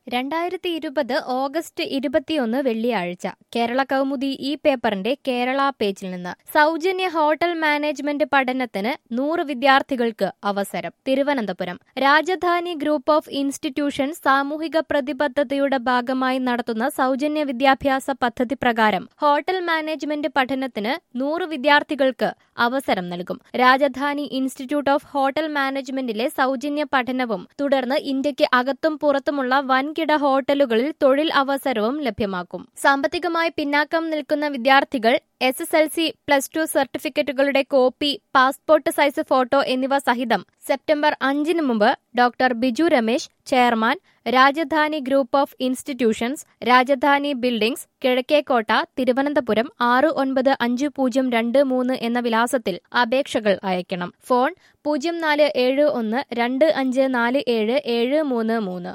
രണ്ടായിരത്തി ഇരുപത് ഓഗസ്റ്റ് ഇരുപത്തിയൊന്ന് വെള്ളിയാഴ്ച കേരള കൗമുദി ഈ പേപ്പറിന്റെ കേരള പേജിൽ നിന്ന് സൗജന്യ ഹോട്ടൽ മാനേജ്മെന്റ് പഠനത്തിന് നൂറ് വിദ്യാർത്ഥികൾക്ക് അവസരം Thiruvananthapuram Rajadhani group of institution സാമൂഹിക പ്രതിബദ്ധതയുടെ ഭാഗമായി നടത്തുന്ന സൗജന്യ വിദ്യാഭ്യാസ പദ്ധതി പ്രകാരം ഹോട്ടൽ മാനേജ്മെന്റ് പഠനത്തിന് നൂറ് വിദ്യാർത്ഥികൾക്ക് അവസരം നൽകും രാജധാനി ഇൻസ്റ്റിറ്റ്യൂട്ട് ഓഫ് ഹോട്ടൽ മാനേജ്മെന്റിലെ സൗജന്യ പഠനവും തുടർന്ന് ഇന്ത്യക്ക് അകത്തും പുറത്തുമുള്ള വൻകിട ഹോട്ടലുകളിൽ തൊഴിൽ അവസരവും ലഭ്യമാക്കും സാമ്പത്തികമായി പിന്നാക്കം നിൽക്കുന്ന വിദ്യാർത്ഥികൾ S S L C plus two സർട്ടിഫിക്കറ്റുകളുടെ കോപ്പി പാസ്പോർട്ട് സൈസ് ഫോട്ടോ എന്നിവ സഹിതം സെപ്റ്റംബർ അഞ്ചിന് മുമ്പ് doctor Biju Ramesh chairman Rajadhani group of institutions Rajadhani buildings Kizhakkekotta Thiruvananthapuram ആറ് ഒൻപത് അഞ്ച് പൂജ്യം രണ്ട് മൂന്ന് എന്ന വിലാസത്തിൽ അപേക്ഷകൾ അയക്കണം ഫോൺ പൂജ്യം നാല് ഏഴ് ഒന്ന് രണ്ട് അഞ്ച് നാല് ഏഴ് ഏഴ് മൂന്ന് മൂന്ന്